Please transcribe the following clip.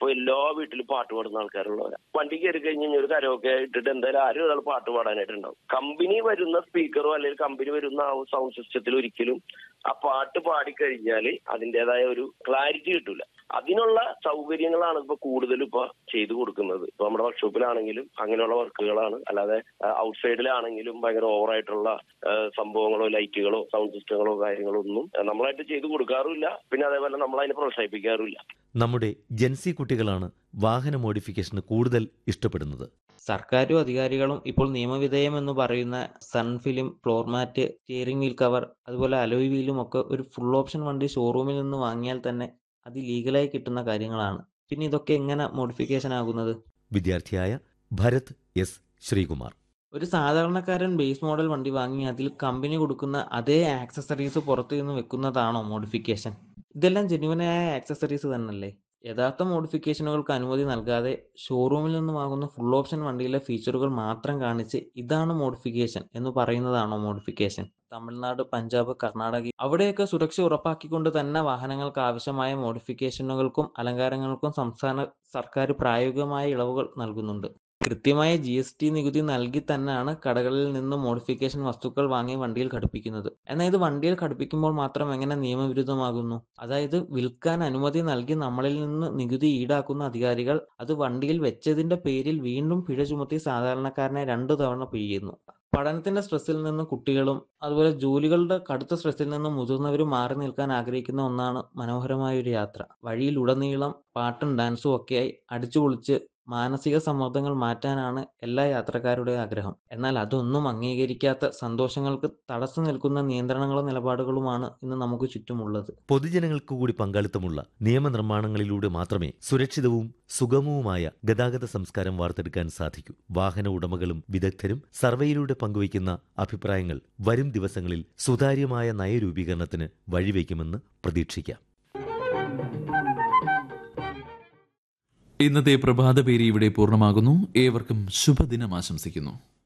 എല്ലാ വീട്ടിലും പാട്ട് പാടുന്ന ആൾക്കാരുള്ളവരാ വണ്ടി കയറി കഴിഞ്ഞ് കഴിഞ്ഞാൽ ഒരു കരോക്കെ ഇട്ടിട്ട് എന്തായാലും ആരും ഒരാൾ പാട്ട് പാടാനായിട്ടുണ്ടാവും കമ്പനി വരുന്ന സ്പീക്കറോ അല്ലെങ്കിൽ കമ്പനി വരുന്ന ആ സൗണ്ട് സിസ്റ്റത്തിൽ ഒരിക്കലും ആ പാട്ട് പാടിക്കഴിഞ്ഞാൽ അതിൻ്റെതായ ഒരു ക്ലാരിറ്റി കിട്ടൂല അതിനുള്ള സൗകര്യങ്ങളാണ് ഇപ്പൊ കൂടുതലും ഇപ്പൊ ചെയ്തു കൊടുക്കുന്നത് ഇപ്പൊ നമ്മുടെ വർക്ക്ഷോപ്പിലാണെങ്കിലും അങ്ങനെയുള്ള വർക്കുകളാണ് അല്ലാതെ ഔട്ട്സൈഡിലാണെങ്കിലും ഭയങ്കര ഓവറായിട്ടുള്ള സംഭവങ്ങളോ ലൈറ്റുകളോ സൗണ്ട് സിസ്റ്റങ്ങളോ കാര്യങ്ങളോ ഒന്നും നമ്മളായിട്ട് ചെയ്തു കൊടുക്കാറുമില്ല പിന്നെ അതേപോലെ നമ്മൾ അതിനെ പ്രോത്സാഹിപ്പിക്കാറുമില്ല നമ്മുടെ ജൻസി കുട്ടികളാണ് വാഹന മോഡിഫിക്കേഷന് കൂടുതൽ ഇഷ്ടപ്പെടുന്നത് സർക്കാരും അധികാരികളും ഇപ്പോൾ നിയമവിധേയം എന്ന് പറയുന്ന sun film floor mat steering wheel cover അതുപോലെ അലോയ് വീലും ഒക്കെ ഒരു ഫുൾ ഓപ്ഷൻ വണ്ടി ഷോറൂമിൽ നിന്ന് വാങ്ങിയാൽ തന്നെ അത് ലീഗലായി കിട്ടുന്ന കാര്യങ്ങളാണ് പിന്നെ ഇതൊക്കെ എങ്ങനെ മോഡിഫിക്കേഷൻ ആകുന്നത് വിദ്യാർത്ഥിയായ ഭരത് എസ് ശ്രീകുമാർ ഒരു സാധാരണക്കാരൻ ബേസ് മോഡൽ വണ്ടി വാങ്ങി അതിൽ കമ്പനി കൊടുക്കുന്ന അതേ ആക്സസറീസ് പുറത്തു നിന്ന് വെക്കുന്നതാണോ മോഡിഫിക്കേഷൻ ഇതെല്ലാം ജെന്യുവനായ ആക്സസറീസ് തന്നെയല്ലേ യഥാർത്ഥ മോഡിഫിക്കേഷനുകൾക്ക് അനുമതി നൽകാതെ ഷോറൂമിൽ നിന്ന് വാങ്ങുന്ന ഫുൾ ഓപ്ഷൻ വണ്ടിയിലെ ഫീച്ചറുകൾ മാത്രം കാണിച്ച് ഇതാണ് മോഡിഫിക്കേഷൻ എന്ന് പറയുന്നതാണോ മോഡിഫിക്കേഷൻ തമിഴ്നാട് പഞ്ചാബ് കർണാടക അവിടെയൊക്കെ സുരക്ഷ ഉറപ്പാക്കിക്കൊണ്ട് തന്നെ വാഹനങ്ങൾക്ക് ആവശ്യമായ മോഡിഫിക്കേഷനുകൾക്കും അലങ്കാരങ്ങൾക്കും സംസ്ഥാന സർക്കാർ പ്രായോഗികമായ ഇളവുകൾ നൽകുന്നുണ്ട് കൃത്യമായ ജി എസ് ടി നികുതി നൽകി തന്നെയാണ് കടകളിൽ നിന്ന് മോഡിഫിക്കേഷൻ വസ്തുക്കൾ വാങ്ങി വണ്ടിയിൽ ഘടിപ്പിക്കുന്നത് എന്നാൽ ഇത് വണ്ടിയിൽ ഘടിപ്പിക്കുമ്പോൾ മാത്രം എങ്ങനെ നിയമവിരുദ്ധമാകുന്നു അതായത് വിൽക്കാൻ അനുമതി നൽകി നമ്മളിൽ നിന്ന് നികുതി ഈടാക്കുന്ന അധികാരികൾ അത് വണ്ടിയിൽ വെച്ചതിന്റെ പേരിൽ വീണ്ടും പിഴ ചുമത്തി സാധാരണക്കാരനെ രണ്ടു തവണ പിഴിയുന്നു പഠനത്തിന്റെ സ്ട്രെസ്സിൽ നിന്ന് കുട്ടികളും അതുപോലെ ജോലികളുടെ കടുത്ത സ്ട്രെസ്സിൽ നിന്ന് മുതിർന്നവരും മാറി നിൽക്കാൻ ആഗ്രഹിക്കുന്ന ഒന്നാണ് മനോഹരമായ ഒരു യാത്ര വഴിയിലുടനീളം പാട്ടും ഡാൻസും ഒക്കെയായി അടിച്ചുപൊളിച്ച് മാനസിക സമ്മർദ്ദങ്ങൾ മാറ്റാനാണ് എല്ലാ യാത്രക്കാരുടെയും ആഗ്രഹം എന്നാൽ അതൊന്നും അംഗീകരിക്കാത്ത സന്തോഷങ്ങൾക്ക് തടസ്സം നിൽക്കുന്ന നിയന്ത്രണങ്ങളും നിലപാടുകളുമാണ് ഇന്ന് നമുക്ക് ചുറ്റുമുള്ളത് പൊതുജനങ്ങൾക്ക് കൂടി പങ്കാളിത്തമുള്ള നിയമനിർമ്മാണങ്ങളിലൂടെ മാത്രമേ സുരക്ഷിതവും സുഗമവുമായ ഗതാഗത സംസ്കാരം വാർത്തെടുക്കാൻ സാധിക്കൂ വാഹന ഉടമകളും വിദഗ്ധരും സർവേയിലൂടെ പങ്കുവയ്ക്കുന്ന അഭിപ്രായങ്ങൾ വരും ദിവസങ്ങളിൽ സുതാര്യമായ നയരൂപീകരണത്തിന് വഴിവെക്കുമെന്ന് പ്രതീക്ഷിക്കാം ഇന്നത്തെ പ്രഭാത പേരി ഇവിടെ പൂർണ്ണമാകുന്നു ഏവർക്കും ശുഭദിനം ആശംസിക്കുന്നു